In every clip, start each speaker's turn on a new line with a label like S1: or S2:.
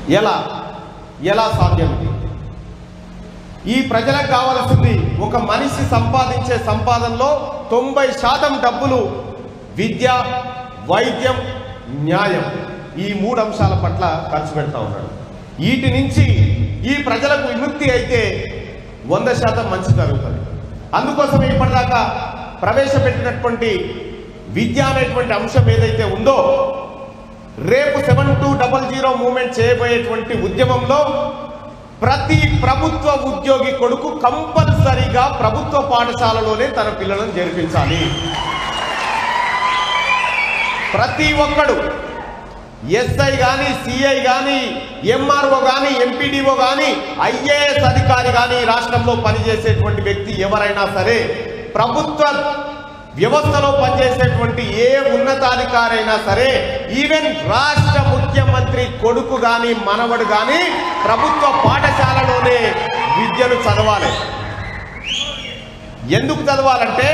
S1: ఎలా ఎలా సాధ్యం ఇది ఈ ప్రజలకు కావాల్సింది ఒక మనిషి సంపాదించే సంపాదనలో తొంభై శాతం డబ్బులు విద్య వైద్యం న్యాయం ఈ మూడు అంశాల పట్ల ఖర్చు పెడతా ఉన్నాడు వీటి నుంచి ఈ ప్రజలకు విముక్తి అయితే వంద శాతం మంచి జరుగుతుంది అందుకోసం ఇప్పటిదాకా ప్రవేశపెట్టినటువంటి విద్య అనేటువంటి అంశం ఏదైతే ఉందో రేపు seven two double zero moment చేయబోయేటువంటి ఉద్యమంలో ప్రతి ప్రభుత్వ ఉద్యోగి కొడుకు కంపల్సరీగా ప్రభుత్వ పాఠశాలలోనే తన పిల్లలను చేర్పించాలి ప్రతి ఒక్కడు ఎస్ఐ కానీ సిఐ కానీ ఎంఆర్ఓ కానీ ఎంపీడీఓ కానీ ఐఏఎస్ అధికారి కానీ రాష్ట్రంలో పనిచేసేటువంటి వ్యక్తి ఎవరైనా సరే ప్రభుత్వ వ్యవస్థలో పనిచేసేటువంటి ఏ ఉన్నతాధికారి అయినా సరే ఈవెన్ రాష్ట్ర ముఖ్యమంత్రి కొడుకు కానీ మనవడు కానీ ప్రభుత్వ పాఠశాలలోనే విద్యను చదవాలి ఎందుకు చదవాలంటే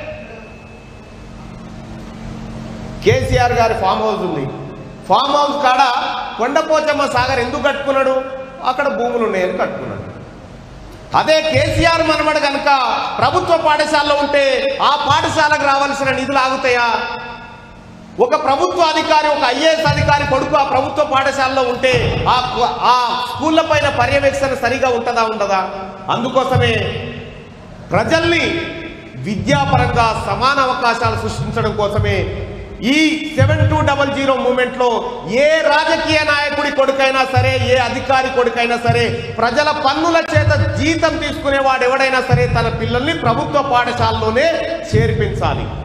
S1: కేసీఆర్ గారి ఫామ్ హౌస్ ఉంది ఫామ్ హౌస్ కాడ కొండపోచమ్మ సాగర్ ఎందుకు కట్టుకున్నాడు అక్కడ భూములు ఉన్నాయని కట్టుకున్నాడు అదే కేసీఆర్ మనవడు కనుక ప్రభుత్వ పాఠశాలలో ఉంటే ఆ పాఠశాలకు రావాల్సిన నిధులు ఆగుతాయా ఒక ప్రభుత్వ అధికారి ఒక ఐఏఎస్ అధికారి కొడుకు ఆ ప్రభుత్వ పాఠశాలలో ఉంటే ఆ ఆ స్కూళ్ళ పైన పర్యవేక్షణ సరిగా ఉంటుందా ఉండదా అందుకోసమే ప్రజల్ని విద్యాపరంగా సమాన అవకాశాలు సృష్టించడం కోసమే ఈ seven two double zero moment లో ఏ రాజకీయ నాయకుడి కొడుకైనా సరే ఏ అధికారి కొడుకైనా సరే ప్రజల పన్నుల చేత జీతం తీసుకునేవాడు ఎవడైనా సరే తన పిల్లల్ని ప్రభుత్వ పాఠశాలలోనే చేర్పించాలి